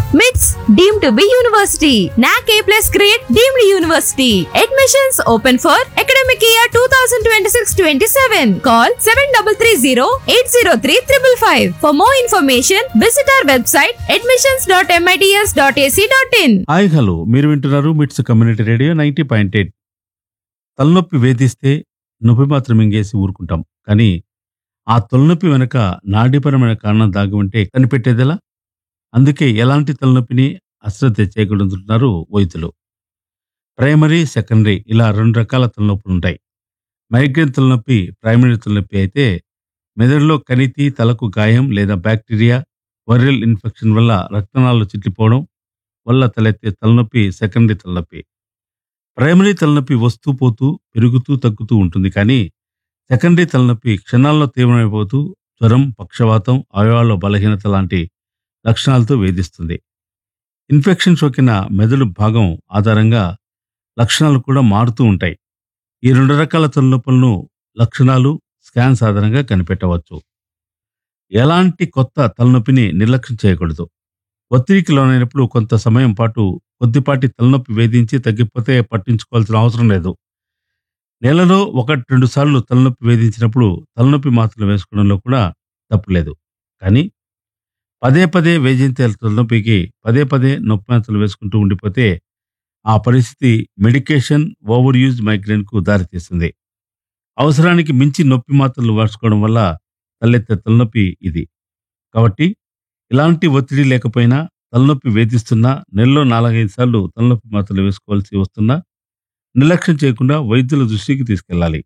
మిట్స్ deem to be university NAAC A plus grade deemed university admissions open for academic year two thousand twenty six twenty seven call seven double three zero eight zero three triple five for more information visit our website admissions dot MITS dot AC dot in hi hello మీరు వింటున్నారు MITS community radio ninety point eight తలనొప్పి వేధిస్తే నొప్పి మాత్రం మింగేసి ఊరుకుంటాం కానీ ఆ తలనొప్పి వెనక నాడీపరమైన కారణం దాగి ఉంటే కనిపెట్టేదెలా అందుకే ఎలాంటి తలనొప్పిని అశ్రద్ధ చేయకూడదుంటున్నారు వైద్యులు ప్రైమరీ సెకండరీ ఇలా రెండు రకాల తలనొప్పులు ఉంటాయి మైగ్రేన్ తలనొప్పి ప్రైమరీ తలనొప్పి అయితే మెదడులో కణితి తలకు గాయం లేదా బ్యాక్టీరియా వైరల్ ఇన్ఫెక్షన్ వల్ల రక్తనాళాలు చిట్లిపోవడం వల్ల తలెత్తే తలనొప్పి సెకండరీ తలనొప్పి ప్రైమరీ తలనొప్పి వస్తూ పోతూ పెరుగుతూ తగ్గుతూ ఉంటుంది కానీ సెకండరీ తలనొప్పి క్షణాల్లో తీవ్రమైపోతూ జ్వరం పక్షవాతం అవయవాల్లో బలహీనత లాంటి లక్షణాలతో వేధిస్తుంది ఇన్ఫెక్షన్ సోకిన మెదడు భాగం ఆధారంగా లక్షణాలు కూడా మారుతూ ఉంటాయి ఈ రెండు రకాల తలనొప్పులను లక్షణాలు స్కాన్స్ ఆధారంగా కనిపెట్టవచ్చు ఎలాంటి కొత్త తలనొప్పిని నిర్లక్ష్యం చేయకూడదు ఒత్తిడికి లోనైనప్పుడు కొంత సమయం పాటు కొద్దిపాటి తలనొప్పి వేధించి తగ్గిపోతే పట్టించుకోవాల్సిన అవసరం లేదు నెలలో ఒకటి రెండు సార్లు తలనొప్పి వేధించినప్పుడు తలనొప్పి మాత్రలు వేసుకోవడంలో కూడా తప్పులేదు కానీ పదే పదే వేధించే తలనొప్పికి పదే పదే నొప్పి మాత్రలు వేసుకుంటూ ఉండిపోతే ఆ పరిస్థితి మెడికేషన్ ఓవర్ యూజ్ మైగ్రేన్కు దారితీస్తుంది అవసరానికి మించి నొప్పి మాత్రలు వేసుకోవడం వల్ల తలెత్తే తలనొప్పి ఇది కాబట్టి ఇలాంటి ఒత్తిడి లేకపోయినా తలనొప్పి వేధిస్తున్నా నెలలో నాలుగైదు సార్లు తలనొప్పి మాత్రలు వేసుకోవాల్సి వస్తున్నా నిర్లక్ష్యం చేయకుండా వైద్యుల దృష్టికి తీసుకెళ్ళాలి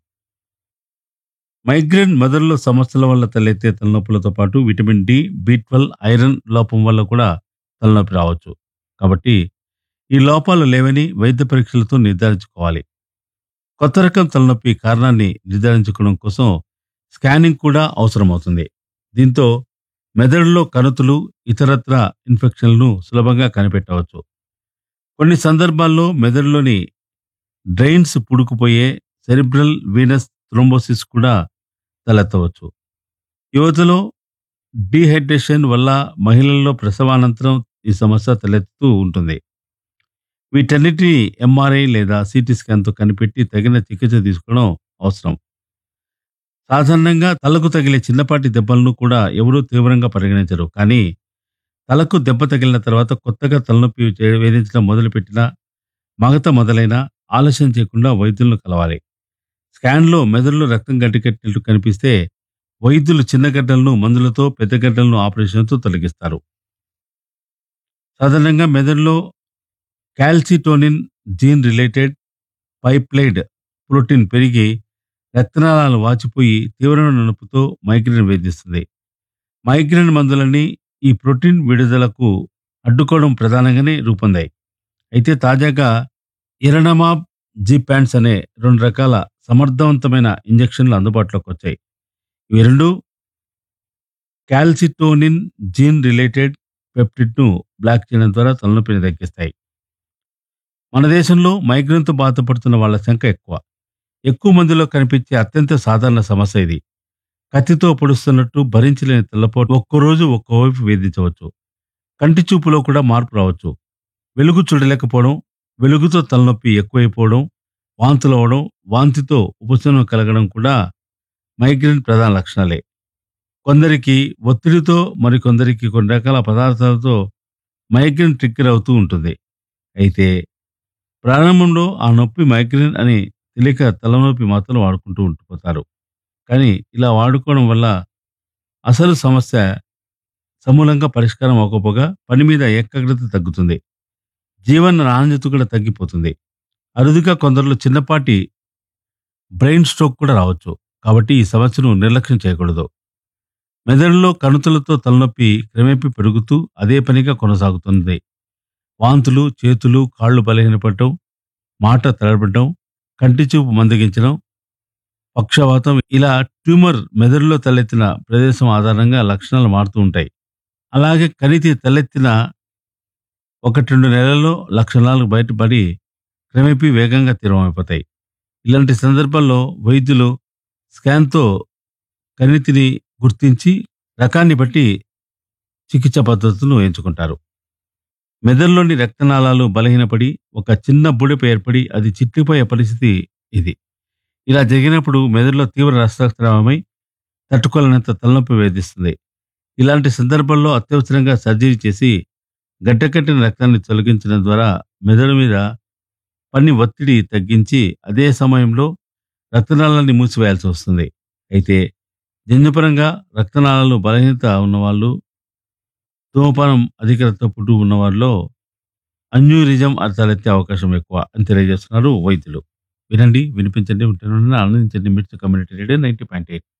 మైగ్రేన్ మెదడులో సమస్యల వల్ల తలెత్తే తలనొప్పులతో పాటు vitamin D B twelve iron లోపం వల్ల కూడా తలనొప్పి రావచ్చు కాబట్టి ఈ లోపాలు లేవని వైద్య పరీక్షలతో నిర్ధారించుకోవాలి కొత్త రకం తలనొప్పి కారణాన్ని నిర్ధారించుకోవడం కోసం స్కానింగ్ కూడా అవసరమవుతుంది దీంతో మెదడులో కణుతులు ఇతరత్ర ఇన్ఫెక్షన్లను సులభంగా కనిపెట్టవచ్చు కొన్ని సందర్భాల్లో మెదడులోని డ్రైన్స్ పుడుకుపోయే సెరిబ్రల్ వీనస్ థ్రోంబోసిస్ కూడా తలెత్తవచ్చు యువతలో డీహైడ్రేషన్ వల్ల మహిళల్లో ప్రసవానంతరం ఈ సమస్య తలెత్తుతూ ఉంటుంది వీటన్నిటిని ఎంఆర్ఐ లేదా సిటీ స్కాన్తో కనిపెట్టి తగిన చికిత్స తీసుకోవడం అవసరం సాధారణంగా తలకు తగిలే చిన్నపాటి దెబ్బలను కూడా ఎవరూ తీవ్రంగా పరిగణించరు కానీ తలకు దెబ్బ తగిలిన తర్వాత కొత్తగా తలనొప్పి చే- వేధించడం మొదలుపెట్టిన మగత మొదలైన ఆలస్యం చేయకుండా వైద్యులను కలవాలి స్కాన్లో మెదడులో రక్తం గడ్డకట్టినట్టు కనిపిస్తే వైద్యులు చిన్న గడ్డలను మందులతో పెద్ద గడ్డలను ఆపరేషన్తో తొలగిస్తారు సాధారణంగా మెదడులో calcitonin gene related peptide protein పెరిగి రక్తనాళాలు వాచిపోయి తీవ్రమైన నొప్పితో మైగ్రేన్ వేధిస్తుంది మైగ్రేన్ మందులని ఈ ప్రోటీన్ విడుదలకు అడ్డుకోవడం ప్రధానంగానే రూపొందాయి అయితే తాజాగా ఇరణమాబ్ జీపాండ్స్ అనే రెండు రకాల సమర్థవంతమైన ఇంజెక్షన్లు అందుబాటులోకి వచ్చాయి ఇవి రెండు క్యాల్సిటోనిన్ జీన్ రిలేటెడ్ పెప్టిడ్ను బ్లాక్ చేయడం ద్వారా తలనొప్పిని తగ్గిస్తాయి మన దేశంలో మైగ్రేన్తో బాధపడుతున్న వాళ్ళ సంఖ్య ఎక్కువ ఎక్కువ మందిలో కనిపించే అత్యంత సాధారణ సమస్య ఇది కత్తితో పొడుస్తున్నట్టు భరించలేని తెల్లపోటు ఒక్కరోజు ఒక్కోవైపు వేధించవచ్చు కంటి చూపులో కూడా మార్పు రావచ్చు వెలుగు చూడలేకపోవడం వెలుగుతో తలనొప్పి ఎక్కువైపోవడం వాంతులు అవడం వాంతితో ఉపశమనం కలగడం కూడా మైగ్రేన్ ప్రధాన లక్షణాలే కొందరికి ఒత్తిడితో మరికొందరికి కొన్ని రకాల పదార్థాలతో మైగ్రేన్ ట్రిగ్గర్ అవుతూ ఉంటుంది అయితే ప్రారంభంలో ఆ నొప్పి మైగ్రేన్ అని తెలియక తలనొప్పి మాత్రం వాడుకుంటూ ఉండిపోతారు కానీ ఇలా వాడుకోవడం వల్ల అసలు సమస్య సమూలంగా పరిష్కారం అవ్వకపోగా పని మీద ఏకాగ్రత తగ్గుతుంది జీవన నాణ్యత కూడా తగ్గిపోతుంది అరుదుగా కొందరిలో చిన్నపాటి బ్రెయిన్ స్ట్రోక్ కూడా రావచ్చు కాబట్టి ఈ సమస్యను నిర్లక్ష్యం చేయకూడదు మెదడులో కణుతులతో తలనొప్పి క్రమేపీ పెరుగుతూ అదే పనిగా కొనసాగుతుంది వాంతులు చేతులు కాళ్ళు బలహీనపడటం మాట తడబడటం కంటి చూపు మందగించడం పక్షవాతం ఇలా ట్యూమర్ మెదడులో తలెత్తిన ప్రదేశం ఆధారంగా లక్షణాలు మారుతూ ఉంటాయి అలాగే కణితి తలెత్తిన ఒకటి రెండు నెలల్లో లక్షణాలు బయటపడి క్రమేపీ వేగంగా తీవ్రమైపోతాయి ఇలాంటి సందర్భాల్లో వైద్యులు స్కాన్తో కణితిని గుర్తించి రకాన్ని బట్టి చికిత్స పద్ధతులను ఎంచుకుంటారు మెదడులోని రక్తనాళాలు బలహీనపడి ఒక చిన్న బుడిప ఏర్పడి అది చిట్లిపోయే పరిస్థితి ఇది ఇలా జరిగినప్పుడు మెదడులో తీవ్ర రక్తస్రావమై తట్టుకోలేనంత తలనొప్పి వేధిస్తుంది ఇలాంటి సందర్భాల్లో అత్యవసరంగా సర్జరీ చేసి గడ్డకట్టిన రక్తాన్ని తొలగించడం ద్వారా మెదడు మీద పని ఒత్తిడి తగ్గించి అదే సమయంలో రక్తనాళాన్ని మూసివేయాల్సి వస్తుంది అయితే జన్యుపరంగా రక్తనాళాలు బలహీనత ఉన్నవాళ్ళు ధూమపానం అధిక రక్తపోటు ఉన్న వారిలో అన్యూరిజం తలెత్తే అవకాశం ఎక్కువ అని తెలియజేస్తున్నారు వైద్యులు వినండి వినిపించండి ఉంటే ఆనందించండి Mirchi community radio ninety point eight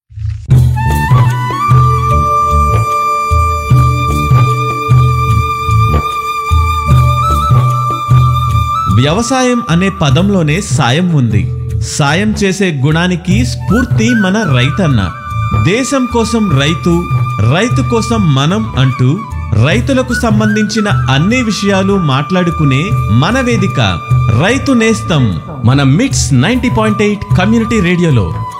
వ్యవసాయం అనే పదంలోనే సాయం ఉంది సాయం చేసే గుణానికి స్ఫూర్తి మన రైతన్న దేశం కోసం రైతు రైతు కోసం మనం అంటూ రైతులకు సంబంధించిన అన్ని విషయాలు మాట్లాడుకునే మన వేదిక రైతు నేస్తం మన మిట్స్ నైంటీ పాయింట్ ఎయిట్ కమ్యూనిటీ రేడియోలో